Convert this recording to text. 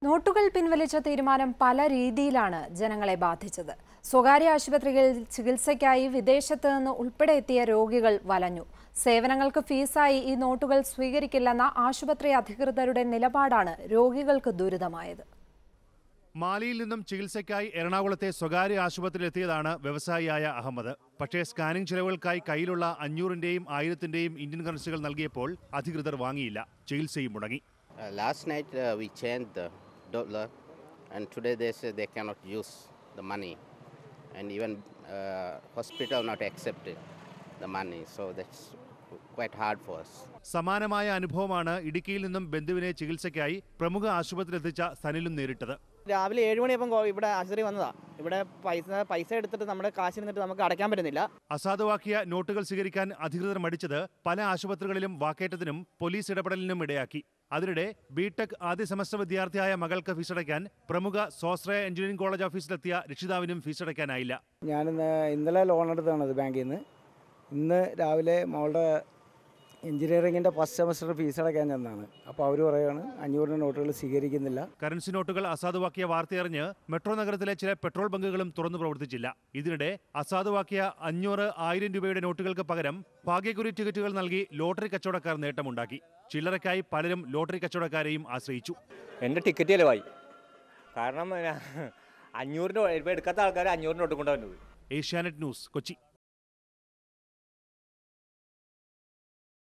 നോട്ടുകൾ പിൻവലിച്ച തീരുമാനം പല രീതിയിലാണ് ജനങ്ങളെ ബാധിച്ചത് സ്വകാര്യ ആശുപത്രികളിൽ ചികിത്സയ്ക്കായി വിദേശത്ത് നിന്ന് ഉൾപ്പെടെ എത്തിയ രോഗികൾ വലഞ്ഞു സേവനങ്ങൾക്ക് ഫീസായി ഈ നോട്ടുകൾ സ്വീകരിക്കില്ലെന്ന ആശുപത്രി അധികൃതരുടെ നിലപാടാണ് രോഗികൾക്ക് ദുരിതമായത് മാലിയിൽ നിന്നും ചികിത്സയ്ക്കായി എറണാകുളത്തെ സ്വകാര്യ ആശുപത്രിയിലെത്തിയതാണ് വ്യവസായിയായ അഹമ്മദ് പക്ഷേ സ്കാനിംഗ് ചെലവുകൾക്കായി കയ്യിലുള്ള അഞ്ഞൂറിന്റെയും ആയിരത്തിന്റെയും ഇന്ത്യൻ കറൻസികൾ നൽകിയപ്പോൾ അധികൃതർ വാങ്ങിയില്ല ചികിത്സയും മുടങ്ങി Uh, last night uh, we changed the dollar, and today they say they cannot use the money, and even uh, hospital not accepted the money. So that's quite hard for us. സമാനമായ അനുഭവമാണ് ഇടുക്കിയിൽ നിന്നും ബന്ധുവിനെ ചികിത്സയ്ക്കായി പ്രമുഖ ആശുപത്രിയിലെത്തിച്ച സനിലും നേരിട്ടത് രാവിലെ ഏഴ് മണിയപ്പം കോ- ഇവിടെ ആശുപത്രി വന്നതാ ഇവിടെ പൈസ പൈസ എടുത്തിട്ട് നമ്മുടെ കാശ് നിന്നിട്ട് നമുക്ക് അടയ്ക്കാൻ പറ്റുന്നില്ല അസാധുവാക്കിയ നോട്ടുകൾ സ്വീകരിക്കാൻ അധികൃതർ മടിച്ചത് പല ആശുപത്രികളിലും വാക്കേറ്റത്തിനും പോലീസ് ഇടപെടലിനും ഇടയാക്കി അതിനിടെ ബിടെക് ആദ്യ സെമസ്റ്റർ വിദ്യാർത്ഥിയായ മകൾക്ക് ഫീസടയ്ക്കാൻ പ്രമുഖ സ്വാശ്രയ എഞ്ചിനീയറിംഗ് കോളേജ് ഓഫീസിലെത്തിയ രക്ഷിതാവിനും ഫീസടയ്ക്കാനായില്ല ഞാനിന്ന് ഇന്നലെ ലോൺ എടുത്തതാണത് ബാങ്കിൽ നിന്ന് ഇന്ന് രാവിലെ മോളുടെ എഞ്ചിനീയറിങ്ങിൻ്റെ ഫസ്റ്റ് സെമസ്റ്റർ ഫീസ് അടയ്ക്കാൻ ചെന്നാണ് അപ്പോൾ അവർ പറയുകയാണ് അഞ്ഞൂറിൻ്റെ നോട്ടുകൾ സ്വീകരിക്കുന്നില്ല കറൻസി നോട്ടുകൾ അസാധുവാക്കിയ വാർത്തയറിഞ്ഞ് മെട്രോ നഗരത്തിലെ ചില പെട്രോൾ ബങ്കുകളും തുറന്നു പ്രവർത്തിച്ചില്ല ഇതിനിടെ അസാധുവാക്കിയ അഞ്ഞൂറ് ആയിരം രൂപയുടെ നോട്ടുകൾക്ക് പകരം ഭാഗ്യക്കുറി ടിക്കറ്റുകൾ നൽകി ലോട്ടറി കച്ചവടക്കാർ നേട്ടമുണ്ടാക്കി ചില്ലറയ്ക്കായി പലരും ലോട്ടറി കച്ചവടക്കാരെയും ആശ്രയിച്ചു എൻ്റെ ടിക്കറ്റ് ചിലവായി കാരണം അഞ്ഞൂറിൻ്റെ എടുക്കാത്ത ആൾക്കാർ അഞ്ഞൂറിൻ്റെ ഒട്ട് കൊണ്ടുവന്നത് ഏഷ്യാനെറ്റ് ന്യൂസ് കൊച്ചി